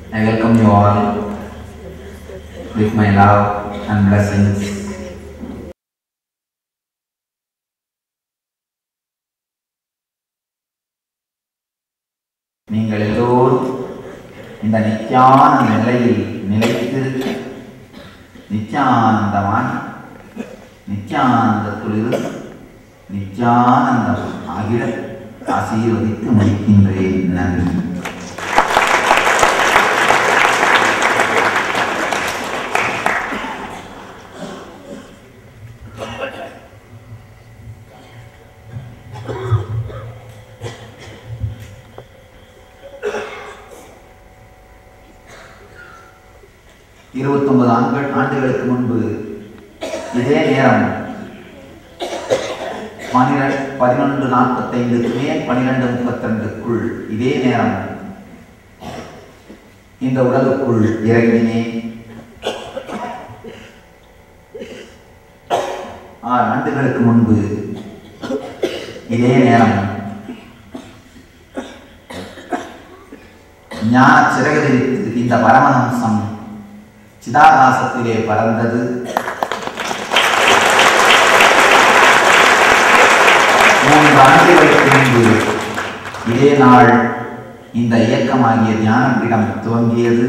I welcome you all with my love and blessings. நீங்கள் எல்லோரும் இந்த நித்தியான நிலையில் நிலைத்திருக்க நித்யானந்தமாய் நித்யானந்தத்துளிரு நித்யானந்தம் ஆகிட ஆசீர்வதித்து முடிக்கின்றேன் நன்றி இருபத்தொன்பது ஆண்டுகள் ஆண்டுகளுக்கு முன்பு இதே நேரம் பனிரெண்டு பதினொன்று நாற்பத்தைந்து மே பனிரெண்டு முப்பத்திரெண்டுக்குள் இதே நேரம் இந்த உடலுக்குள் இறங்கினேன் ஆறு ஆண்டுகளுக்கு முன்பு இதே நேரம் ஞான சிறகரித்து இந்த பரமஹம்சம் சிதாகாசத்திலே பறந்தது மூன்று ஆண்டுகளுக்கு முன்பு இதே நாள் இந்த இயக்கமாகிய ஞானபீடம் துவங்கியது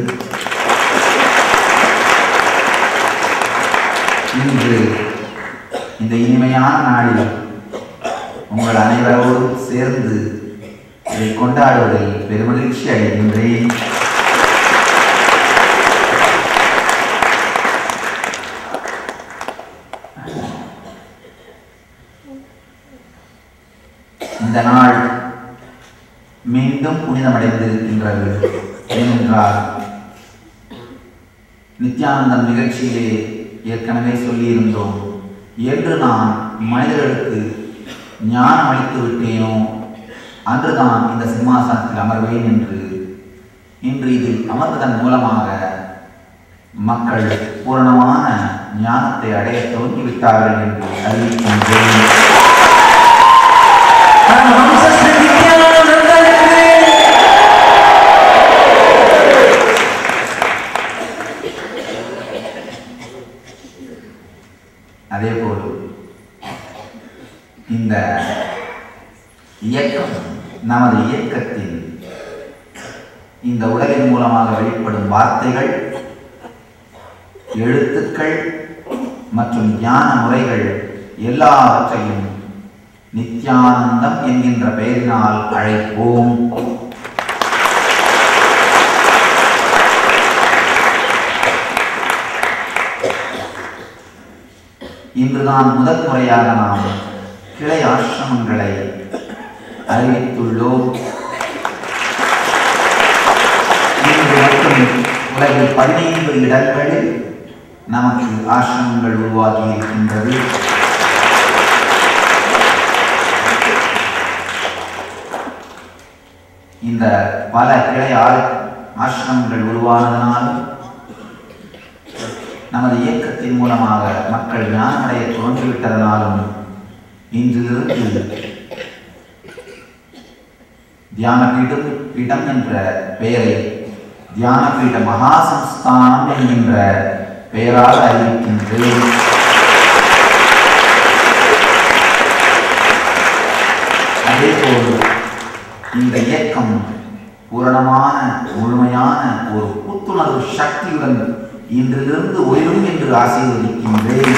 இன்று இந்த இனிமையான நாளில் உங்கள் அனைவரோடும் சேர்ந்து இதை கொண்டாடுவதில் பெருமகிழ்ச்சி அடைகின்றேன் இந்த நாள் மீண்டும் புனிதமடைந்திருக்கின்றது ஏனென்றால் நித்யானந்தம் நிகழ்ச்சியிலே ஏற்கனவே சொல்லியிருந்தோம் என்று நான் மனிதர்களுக்கு ஞானம் அளித்து விட்டேனோ அன்றுதான் இந்த சிம்மாசனத்தில் அமர்வேன் என்று இன்று இதில் அமர்வதன் மூலமாக மக்கள் பூரணமான ஞானத்தை அடைய துவங்கிவிட்டார்கள் என்று அறிவிக்கின்றேன் பரமஹம்ச ஸ்ரீ நித்யானந்தருக்கு அதேபோல் இந்த இயக்கம் நமது இயக்கத்தில் இந்த உலகின் மூலமாக வெளிப்படும் வார்த்தைகள் எழுத்துக்கள் மற்றும் ஞான முறைகள் எல்லாவற்றையும் நித்யானந்தம் என்கின்ற பெயரினால் அழைப்போம் இன்றுதான் முதல் முறையாக நாம் கிளை ஆசிரமங்களை அறிவித்துள்ளோம் இன்று மட்டும் உலகில் பதினைந்து இடங்களில் நமக்கு ஆசிரமங்கள் உருவாகி இருக்கின்றது இந்த பல கிளை ஆ- ஆசிரமங்கள் உருவானதனால் நமது இயக்கத்தின் மூலமாக மக்கள் ஞானமடைய தோன்றிவிட்டதனாலும் இன்றிலிருந்து தியானபீடம் பீடம் என்ற பெயரை தியானபீட மகாசம்ஸ்தானம் என்கின்ற பெயரால் அறிவிக்கின்றேன் அதேபோல் இந்த இயக்கம் பூரணமான முழுமையான ஒரு புத்துணர்வு சக்தியுடன் இன்றிலிருந்து உயரும் என்று ஆசீர்வதிக்கின்றேன்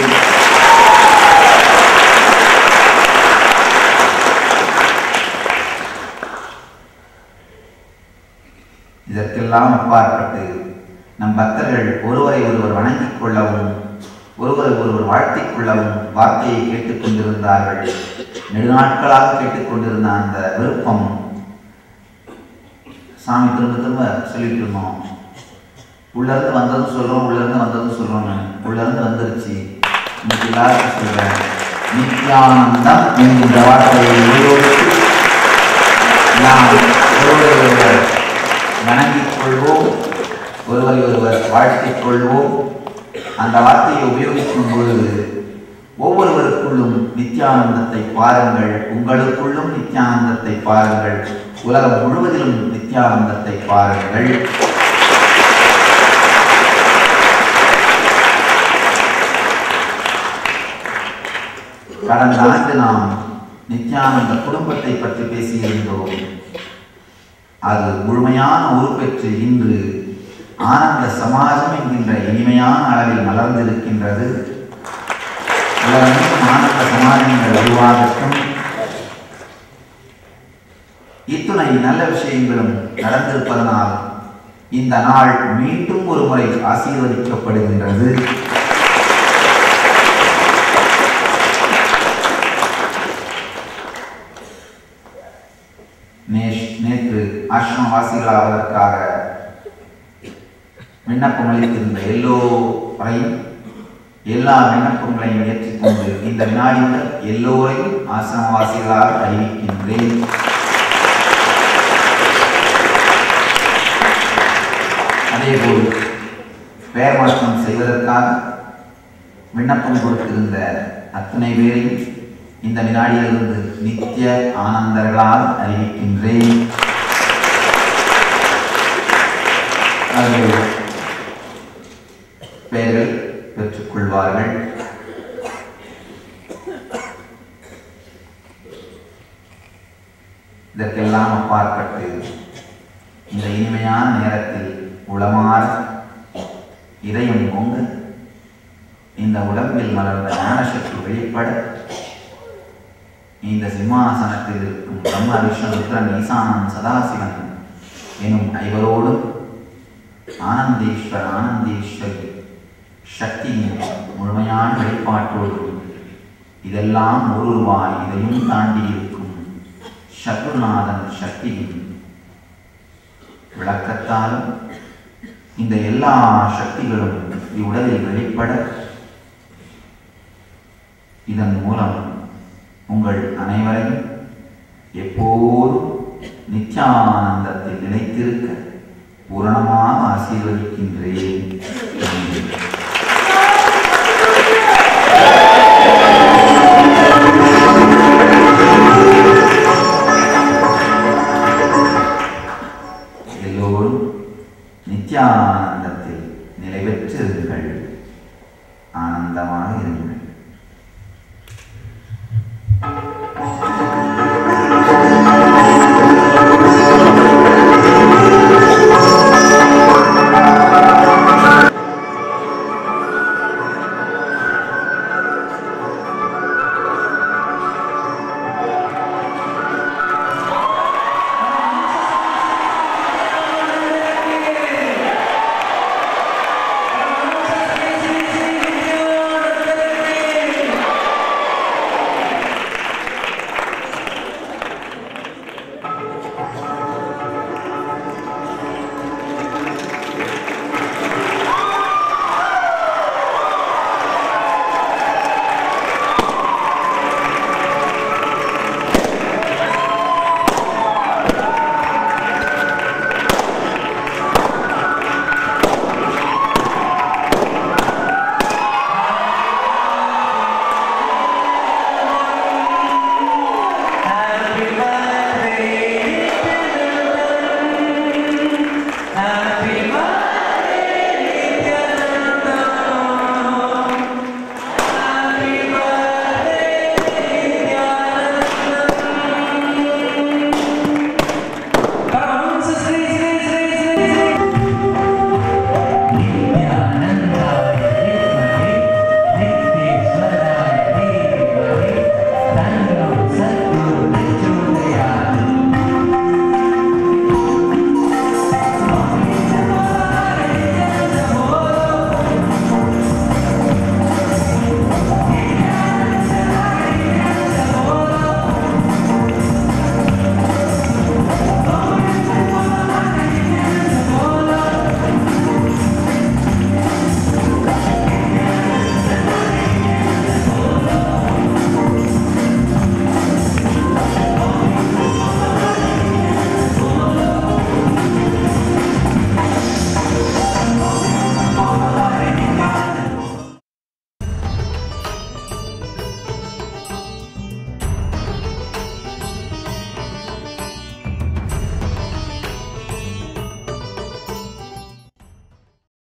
இதற்கெல்லாம் அப்பாற்பட்டு நம் பக்தர்கள் ஒருவரை ஒருவர் வணங்கிக் கொள்ளவும் ஒருவரை ஒருவர் வாழ்த்திக் கொள்ளவும் வார்த்தையை கேட்டுக் கொண்டிருந்தார்கள் நெடுநாட்களாக கேட்டுக்கொண்டிருந்த அந்த விருப்பம் சாமி திரும்ப திரும்ப சொல்லிட்டு இருந்தோம் உள்ள இருந்து வந்ததும் சொல்றோம் உள்ள இருந்து வந்ததும் சொல்றோம் உள்ள இருந்து வந்துருச்சு இன்னைக்கு எல்லாருக்கும் சொல்றேன் நித்யானந்தம் என்கின்ற வார்த்தையை உபயோகித்து நாம் ஒருவரை ஒருவர் வணங்கிக் கொள்வோம் ஒருவரை ஒருவர் வாழ்த்திக் கொள்வோம் அந்த வார்த்தையை உபயோகிக்கும் பொழுது ஒவ்வொருவருக்குள்ளும் நித்யானந்தத்தை பாருங்கள் உங்களுக்குள்ளும் நித்யானந்தத்தை பாருங்கள் உலகம் முழுவதிலும் நித்யானந்தத்தை பாருங்கள் கடந்த ஆண்டு நாம் நித்யானந்த குடும்பத்தை பற்றி பேசியிருந்தோம் அது முழுமையான உருப்பெற்று இன்று ஆனந்த சமாஜம் என்கின்ற இனிமையான அளவில் மலர்ந்திருக்கின்றது உலகெங்கும் ஆனந்த சமாஜங்கள் உருவாகட்டும் இத்துணை நல்ல விஷயங்களும் நடந்திருப்பதனால் இந்த நாள் மீண்டும் ஒரு முறை ஆசீர்வதிக்கப்படுகின்றது நேஷ் நேற்று ஆசிரமவாசிகளாவதற்காக விண்ணப்பம் அளித்திருந்த எல்லோரையும் எல்லா விண்ணப்பங்களையும் ஏற்றுக்கொண்டு இந்த வினாடியுடன் எல்லோரையும் ஆசிரமவாசிகளாக அறிவிக்கின்றேன் அதேபோல் பெயர் மாற்றம் செய்வதற்காக விண்ணப்பம் கொடுத்திருந்த அத்தனை பேரையும் இந்த வினாடியிலிருந்து நித்திய ஆனந்தர்களால் அறிவிக்கின்றேன் அவர்கள் பெயர்கள் பெற்றுக்கொள்வார்கள் இதற்கெல்லாம் அப்பாற்பட்டு இந்த இனிமையான நேரத்தில் உளமாற இதயம் பொங்க இந்த உடம்பில் மலர்ந்த ஞானசக்தி வெளிப்பட இந்த சிம்மாசனத்தில் இருக்கும் பிரம்ம விஷ்ணு ருத்ரன் ஈசானன் சதாசிவன் எனும் ஐவரோடும் ஆனந்தேஸ்வர் ஆனந்தேஸ்வரி சக்தியின் முழுமையான வெளிப்பாட்டோடு இதெல்லாம் ஒருவாய் இதையும் தாண்டி இருக்கும் சத்ருநாதன் சக்தியின் விளக்கத்தாலும் இந்த எல்லா சக்திகளும் இவ்வுடலில் வெளிப்பட இதன் மூலம் உங்கள் அனைவரையும் எப்போதும் நித்யானந்தத்தில் நிலைத்திருக்க பூரணமாக ஆசீர்வதிக்கின்றேன் நன்றி. எல்லோரும் நித்யானந்த